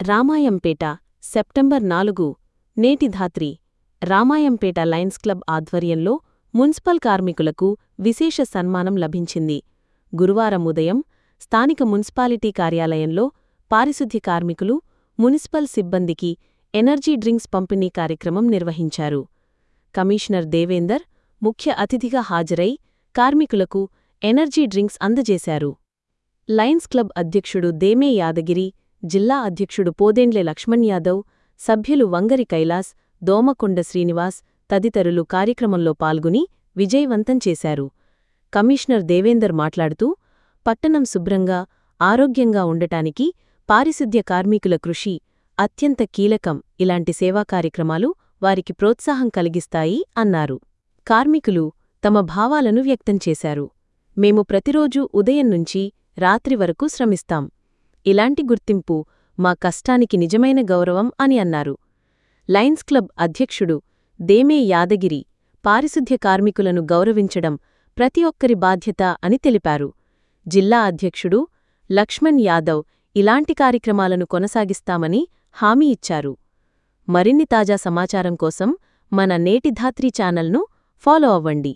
Ramayampet September నాలుగు Neti Dhatri Ramayampet Lions club ఆధ్వర్యంలో municipal కార్మికులకు విశేష సన్మానం లభించింది గురువారం ఉదయం స్థానిక మున్సిపాలిటీ కార్యాలయంలో పారిశుద్ధ్య కార్మికులు మున్సిపల్ సిబ్బందికి ఎనర్జీ డ్రింక్స్ పంపిణీ కార్యక్రమం నిర్వహించారు కమిషనర్ దేవేందర్ ముఖ్య అతిథిగా హాజరై కార్మికులకు ఎనర్జీ డ్రింక్స్ అందజేశారు లయన్స్ క్లబ్ అధ్యక్షుడు దేమే యాదగిరి జిల్లా అధ్యక్షుడు పోదెండ్లె లక్ష్మణ్ యాదవ్ సభ్యులు వంగరి కైలాస్ దోమకొండ శ్రీనివాస్ తదితరులు కార్యక్రమంలో పాల్గొని విజయవంతం చేశారు కమిషనర్ దేవేందర్ మాట్లాడుతూ పట్టణం శుభ్రంగా ఆరోగ్యంగా ఉండటానికి పారిశుద్ధ్య కార్మికుల కృషి అత్యంత కీలకం ఇలాంటి సేవా కార్యక్రమాలు వారికి ప్రోత్సాహం కలిగిస్తాయి అన్నారు కార్మికులు తమ భావాలను వ్యక్తం చేశారు మేము ప్రతిరోజూ ఉదయం నుంచి రాత్రి వరకు శ్రమిస్తాం ఇలాంటి గుర్తింపు మా కష్టానికి నిజమైన గౌరవం అని అన్నారు లయన్స్ క్లబ్ అధ్యక్షుడు దేమే యాదగిరి పారిశుద్ధ్య కార్మికులను గౌరవించడం ప్రతి ఒక్కరి బాధ్యత అని తెలిపారు జిల్లా అధ్యక్షుడు లక్ష్మణ్ యాదవ్ ఇలాంటి కార్యక్రమాలను కొనసాగిస్తామని హామీ ఇచ్చారు మరిన్ని తాజా సమాచారం కోసం మన నేటి ధాత్రి ఛానల్ను ఫాలో అవ్వండి